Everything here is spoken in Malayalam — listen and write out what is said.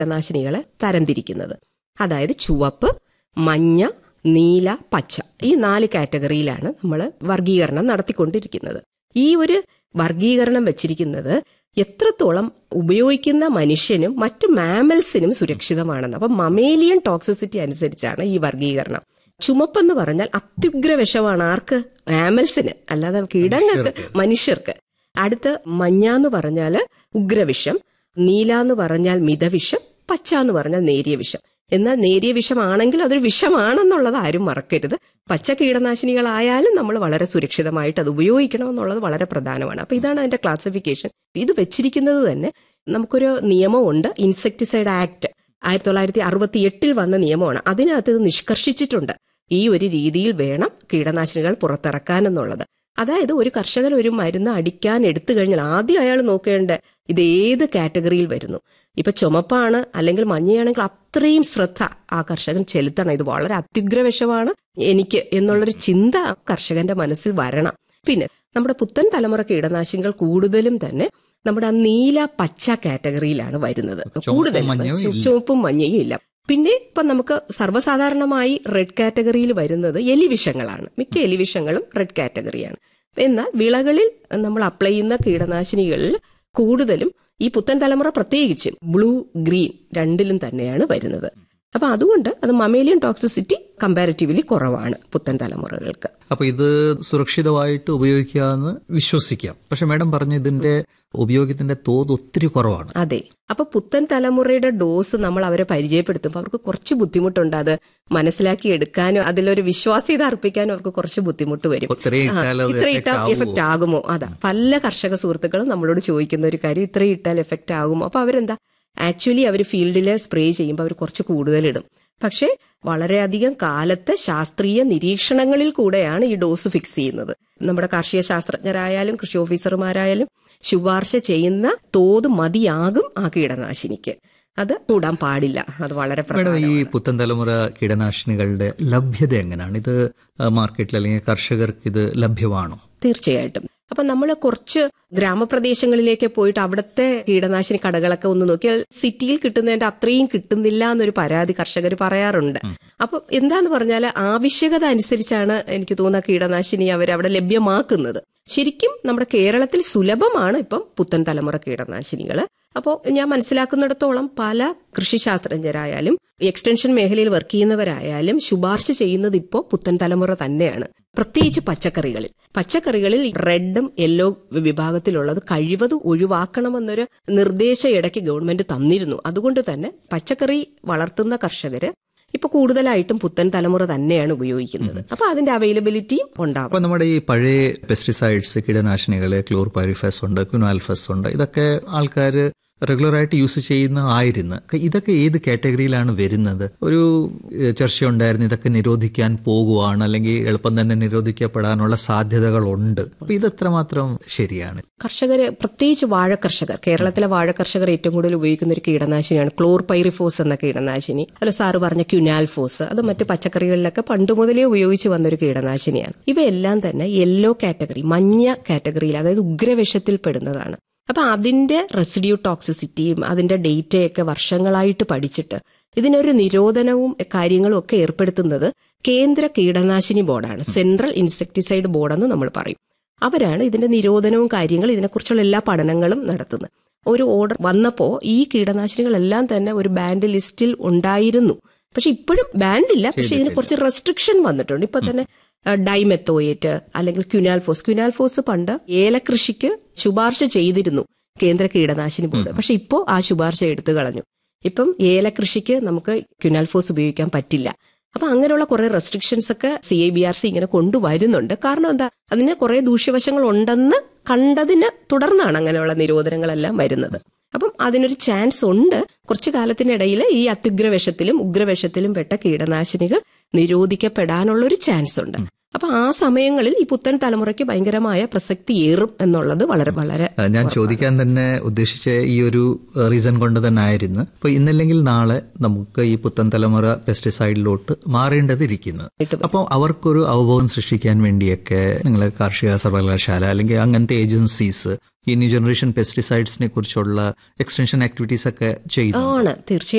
കീടനാശിനികളെ തരംതിരിക്കുന്നത് അതായത് ചുവപ്പ് മഞ്ഞ നീല പച്ച ഈ നാല് കാറ്റഗറിയിലാണ് നമ്മൾ വർഗീകരണം നടത്തിക്കൊണ്ടിരിക്കുന്നത് ഈ ഒരു വർഗീകരണം വെച്ചിരിക്കുന്നത് എത്രത്തോളം ഉപയോഗിക്കുന്ന മനുഷ്യനും മറ്റു മാമൽസിനും സുരക്ഷിതമാണെന്ന് അപ്പം മമേലിയൻ ടോക്സിസിറ്റി അനുസരിച്ചാണ് ഈ വർഗീകരണം ചുമപ്പെന്ന് പറഞ്ഞാൽ അത്യുഗ്ര വിഷമാണ് ആർക്ക് മാമൽസിന് അല്ലാതെ കീടങ്ങൾക്ക് മനുഷ്യർക്ക് അടുത്ത് മഞ്ഞ എന്ന് പറഞ്ഞാൽ ഉഗ്രവിഷം നീല എന്ന് പറഞ്ഞാൽ മിതവിഷം പച്ച എന്ന് പറഞ്ഞാൽ നേരിയ വിഷം എന്നാൽ നേരിയ വിഷമാണെങ്കിൽ അതൊരു വിഷമാണെന്നുള്ളത് ആരും മറക്കരുത് പച്ച കീടനാശിനികളായാലും നമ്മൾ വളരെ സുരക്ഷിതമായിട്ട് അത് ഉപയോഗിക്കണം എന്നുള്ളത് വളരെ പ്രധാനമാണ് അപ്പൊ ഇതാണ് അതിന്റെ ക്ലാസിഫിക്കേഷൻ ഇത് വെച്ചിരിക്കുന്നത് തന്നെ നമുക്കൊരു നിയമമുണ്ട് ഇൻസെക്ടിസൈഡ് ആക്ട് ആയിരത്തി തൊള്ളായിരത്തി അറുപത്തി എട്ടിൽ വന്ന നിയമമാണ് അതിനകത്ത് ഇത് നിഷ്കർഷിച്ചിട്ടുണ്ട് ഈ ഒരു രീതിയിൽ വേണം കീടനാശിനികൾ പുറത്തിറക്കാൻ എന്നുള്ളത് അതായത് ഒരു കർഷകൻ ഒരു മരുന്ന് അടിക്കാൻ എടുത്തു കഴിഞ്ഞാൽ ആദ്യം അയാൾ നോക്കേണ്ട ഇത് ഏത് കാറ്റഗറിയിൽ വരുന്നു ഇപ്പൊ ചുമപ്പാണ് അല്ലെങ്കിൽ മഞ്ഞയാണെങ്കിൽ അത്രയും ശ്രദ്ധ ആ കർഷകൻ ചെലുത്തണം ഇത് വളരെ അത്യുഗ്ര വിഷമാണ് എനിക്ക് എന്നുള്ളൊരു ചിന്ത ആ കർഷകന്റെ മനസ്സിൽ വരണം പിന്നെ നമ്മുടെ പുത്തൻ തലമുറ കീടനാശിനികൾ കൂടുതലും തന്നെ നമ്മുടെ ആ നീല പച്ച കാറ്റഗറിയിലാണ് വരുന്നത് കൂടുതൽ മഞ്ഞയും ഇല്ല. ചുവപ്പും മഞ്ഞയും ഇല്ല പിന്നെ ഇപ്പൊ നമുക്ക് സർവ്വസാധാരണമായി റെഡ് കാറ്റഗറിയിൽ വരുന്നത് എലിവിഷങ്ങളാണ് മിക്ക എലിവിഷങ്ങളും റെഡ് കാറ്റഗറിയാണ് എന്നാൽ വിളകളിൽ നമ്മൾ അപ്ലൈ ചെയ്യുന്ന കീടനാശിനികളിൽ കൂടുതലും ഈ പുത്തൻ തലമുറ പ്രത്യേകിച്ചും ബ്ലൂ ഗ്രീൻ രണ്ടിലും തന്നെയാണ് വരുന്നത് അപ്പൊ അതുകൊണ്ട് അത് മമേലിയൻ ടോക്സിസിറ്റി കമ്പാരിറ്റീവ്ലി കുറവാണ് പുത്തൻ തലമുറകൾക്ക് അപ്പൊ ഇത് സുരക്ഷിതമായിട്ട് ഉപയോഗിക്കാമെന്ന് വിശ്വസിക്കാം പക്ഷെ മാഡം പറഞ്ഞ ഇതിന്റെ ഉപയോഗത്തിന്റെ തോത് ഒത്തിരി കുറവാണ് അതെ അപ്പൊ പുത്തൻ തലമുറയുടെ ഡോസ് നമ്മൾ അവരെ പരിചയപ്പെടുത്തുമ്പോൾ അവർക്ക് കുറച്ച് ബുദ്ധിമുട്ടുണ്ട് അത് മനസ്സിലാക്കി എടുക്കാനും അതിലൊരു വിശ്വാസ്യത അർപ്പിക്കാനും അവർക്ക് കുറച്ച് ബുദ്ധിമുട്ട് വരും ഇത്രയും ആ, ഇട്ടാൽ അത് ഇത്ര effect ഇട്ടാൽ ആവുമോ? എഫക്റ്റ് ആകുമോ അതാ പല കർഷക സുഹൃത്തുക്കളും നമ്മളോട് ചോദിക്കുന്ന ഒരു കാര്യം ഇത്ര ഇട്ടാൽ എഫക്റ്റ് ആകുമോ അപ്പൊ അവരെന്താ ആക്ച്വലി അവർ ഫീൽഡിൽ സ്പ്രേ ചെയ്യുമ്പോൾ അവർ കുറച്ച് കൂടുതൽ ഇടും പക്ഷേ വളരെയധികം കാലത്തെ ശാസ്ത്രീയ നിരീക്ഷണങ്ങളിൽ കൂടെയാണ് ഈ ഡോസ് ഫിക്സ് ചെയ്യുന്നത് നമ്മുടെ കാർഷിക ശാസ്ത്രജ്ഞരായാലും കൃഷി ഓഫീസർമാരായാലും ശുപാർശ ചെയ്യുന്ന തോത് മതിയാകും ആ കീടനാശിനിക്ക് അത് കൂടാൻ പാടില്ല അത് വളരെ മാഡം ഈ പ്രധാനമാണ് പുത്തൻ തലമുറ കീടനാശിനികളുടെ ലഭ്യത എങ്ങനെയാണ് ഇത് മാർക്കറ്റിൽ അല്ലെങ്കിൽ കർഷകർക്ക് ഇത് ലഭ്യമാണോ തീർച്ചയായിട്ടും അപ്പൊ നമ്മൾ കുറച്ച് ഗ്രാമപ്രദേശങ്ങളിലേക്ക് പോയിട്ട് അവിടുത്തെ കീടനാശിനി കടകളൊക്കെ ഒന്ന് നോക്കിയാൽ സിറ്റിയിൽ കിട്ടുന്നതിന്റെ അത്രയും കിട്ടുന്നില്ല എന്നൊരു പരാതി കർഷകർ പറയാറുണ്ട് അപ്പൊ എന്താന്ന് പറഞ്ഞാൽ ആവശ്യകത അനുസരിച്ചാണ് എനിക്ക് തോന്നുന്ന കീടനാശിനി അവർ അവിടെ ലഭ്യമാക്കുന്നത് ശരിക്കും നമ്മുടെ കേരളത്തിൽ സുലഭമാണ് ഇപ്പം പുത്തൻ തലമുറ കീടനാശിനികൾ അപ്പോൾ ഞാൻ മനസ്സിലാക്കുന്നിടത്തോളം പല കൃഷിശാസ്ത്രജ്ഞരായാലും എക്സ്റ്റൻഷൻ മേഖലയിൽ വർക്ക് ചെയ്യുന്നവരായാലും ശുപാർശ ചെയ്യുന്നത് ഇപ്പോൾ പുത്തൻ തലമുറ തന്നെയാണ് പ്രത്യേകിച്ച് പച്ചക്കറികളിൽ പച്ചക്കറികളിൽ റെഡും യെല്ലോ വിഭാഗത്തിലുള്ളത് കഴിവതും ഒഴിവാക്കണമെന്നൊരു നിർദ്ദേശം ഇടയ്ക്ക് ഗവൺമെന്റ് തന്നിരുന്നു അതുകൊണ്ട് തന്നെ പച്ചക്കറി വളർത്തുന്ന കർഷകര് ഇപ്പൊ കൂടുതലായിട്ടും പുത്തൻ തലമുറ തന്നെയാണ് ഉപയോഗിക്കുന്നത് അപ്പൊ അതിന്റെ അവൈലബിലിറ്റിയും ഉണ്ടാവും അപ്പൊ നമ്മുടെ ഈ പഴയ പെസ്റ്റിസൈഡ്സ് കീടനാശിനികള് ക്ലോർപാരിഫസ് ഉണ്ട് ക്യുനാൽഫസ് ഉണ്ട് ഇതൊക്കെ ആൾക്കാർ റെഗുലറായിട്ട് യൂസ് ചെയ്യുന്ന ആയിരുന്നു ഇതൊക്കെ ഏത് കാറ്റഗറിയിലാണ് വരുന്നത് ഒരു ഏഹ്, ചർച്ചയുണ്ടായിരുന്നു ഇതൊക്കെ നിരോധിക്കാൻ പോകുവാണ് അല്ലെങ്കിൽ എളുപ്പം തന്നെ നിരോധിക്കപ്പെടാനുള്ള സാധ്യതകളുണ്ട് അപ്പൊ ഇത് എത്രമാത്രം ശരിയാണ് കർഷകര് പ്രത്യേകിച്ച് വാഴ കർഷകർ കേരളത്തിലെ വാഴ കർഷകർ ഏറ്റവും കൂടുതൽ ഉപയോഗിക്കുന്ന ഒരു കീടനാശിനിയാണ് ക്ലോർപൈറിഫോസ് എന്ന കീടനാശിനി അല്ല സാറ് പറഞ്ഞ ക്യുനാൽഫോസ് അത് മറ്റ് പച്ചക്കറികളിലൊക്കെ പണ്ട് മുതലേ ഉപയോഗിച്ച് വന്നൊരു കീടനാശിനിയാണ് ഇവയെല്ലാം തന്നെ യെല്ലോ കാറ്റഗറി മഞ്ഞ കാറ്റഗറിയിൽ അതായത് ഉഗ്രവിഷത്തിൽ പെടുന്നതാണ് അപ്പൊ അതിന്റെ റെസിഡ്യൂ ടോക്സിസിറ്റിയും അതിന്റെ ഡേറ്റയൊക്കെ വർഷങ്ങളായിട്ട് പഠിച്ചിട്ട് ഇതിനൊരു നിരോധനവും കാര്യങ്ങളും ഒക്കെ ഏർപ്പെടുത്തുന്നത് കേന്ദ്ര കീടനാശിനി ബോർഡാണ് സെൻട്രൽ ഇൻസെക്ടിസൈഡ് ബോർഡെന്ന് നമ്മൾ പറയും അവരാണ് ഇതിന്റെ നിരോധനവും കാര്യങ്ങളും ഇതിനെക്കുറിച്ചുള്ള എല്ലാ പഠനങ്ങളും നടത്തുന്നത് ഒരു ഓർഡർ വന്നപ്പോൾ ഈ കീടനാശിനികളെല്ലാം തന്നെ ഒരു ബാൻഡ് ലിസ്റ്റിൽ ഉണ്ടായിരുന്നു പക്ഷെ ഇപ്പോഴും ബാൻഡ് ഇല്ല പക്ഷെ ഇതിന് കുറച്ച് റെസ്ട്രിക്ഷൻ വന്നിട്ടുണ്ട് ഇപ്പൊ തന്നെ ഡൈമെത്തോയേറ്റ് അല്ലെങ്കിൽ ക്യുനാൽഫോസ് ക്യുനാൽഫോസ് പണ്ട് ഏലകൃഷിക്ക് ശുപാർശ ചെയ്തിരുന്നു കേന്ദ്ര കീടനാശിനി ബോർഡ് പക്ഷെ ഇപ്പോൾ ആ ശുപാർശ എടുത്തു കളഞ്ഞു ഇപ്പം ഏലകൃഷിക്ക് നമുക്ക് ക്യുനാൽഫോസ് ഉപയോഗിക്കാൻ പറ്റില്ല അപ്പൊ അങ്ങനെയുള്ള കുറെ റെസ്ട്രിക്ഷൻസ് ഒക്കെ C I B R C ഇങ്ങനെ കൊണ്ടുവരുന്നുണ്ട് കാരണം എന്താ അതിന് കുറെ ദൂഷ്യവശങ്ങൾ ഉണ്ടെന്ന് കണ്ടതിന് തുടർന്നാണ് അങ്ങനെയുള്ള നിരോധനങ്ങളെല്ലാം വരുന്നത് അപ്പം അതിനൊരു ചാൻസ് ഉണ്ട് കുറച്ചു കാലത്തിനിടയിൽ ഈ അത്യുഗ്രവിഷത്തിലും ഉഗ്രവിഷത്തിലും പെട്ട കീടനാശിനികൾ നിരോധിക്കപ്പെടാനുള്ള ഒരു ചാൻസ് ഉണ്ട് അപ്പൊ ആ സമയങ്ങളിൽ ഈ പുത്തൻ തലമുറയ്ക്ക് ഭയങ്കരമായ പ്രസക്തി ഏറും എന്നുള്ളത് വളരെ വളരെ ആ, ഞാൻ ചോദിക്കാൻ തന്നെ ഉദ്ദേശിച്ച ഈ ഒരു റീസൺ കൊണ്ട് തന്നെ ആയിരുന്നു അപ്പൊ ഇന്നല്ലെങ്കിൽ നാളെ നമുക്ക് ഈ പുത്തൻ തലമുറ പെസ്റ്റിസൈഡിലോട്ട് മാറേണ്ടതിരിക്കുന്നു അപ്പോൾ അവർക്കൊരു അവബോധം സൃഷ്ടിക്കാൻ വേണ്ടിയൊക്കെ നിങ്ങൾ കാർഷിക സർവകലാശാല അല്ലെങ്കിൽ അങ്ങനത്തെ ഏജൻസീസ് ഈ ന്യൂ ജനറേഷൻ പെസ്റ്റിസൈഡ്സിനെ കുറിച്ചുള്ള എക്സ്റ്റൻഷൻ ആക്ടിവിറ്റീസ് ഒക്കെ ചെയ്യുന്നു ആണ് തീർച്ചയായും